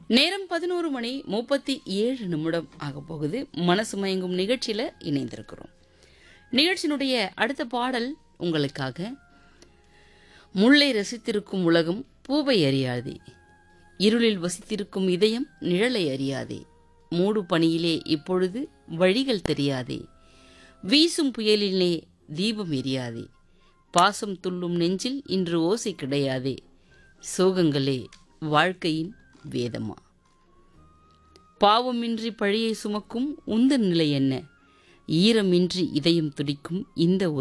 நேரம் பதினோரு மணி முப்பத்தி ஏழு நிமிடம் ஆக போகுது மனசு மயங்கும் நிகழ்ச்சியில இணைந்திருக்கிறோம் நிகழ்ச்சியினுடைய அடுத்த பாடல் உங்களுக்காக முல்லை ரசித்திருக்கும் உலகம் பூவை அறியாதே இருளில் வசித்திருக்கும் இதயம் நிழலை அறியாதே மூடு பணியிலே இப்பொழுது வழிகள் தெரியாதே வீசும் புயலிலே தீபம் எரியாதே பாசம் துள்ளும் நெஞ்சில் இன்று ஓசை கிடையாதே சோகங்களே வாழ்க்கையின் வேதமா பாவமின்றி பழியை சுமக்கும் உந்தன் நிலை என்ன ஈரமின்றி இதயம் துடிக்கும் இந்த ஒரு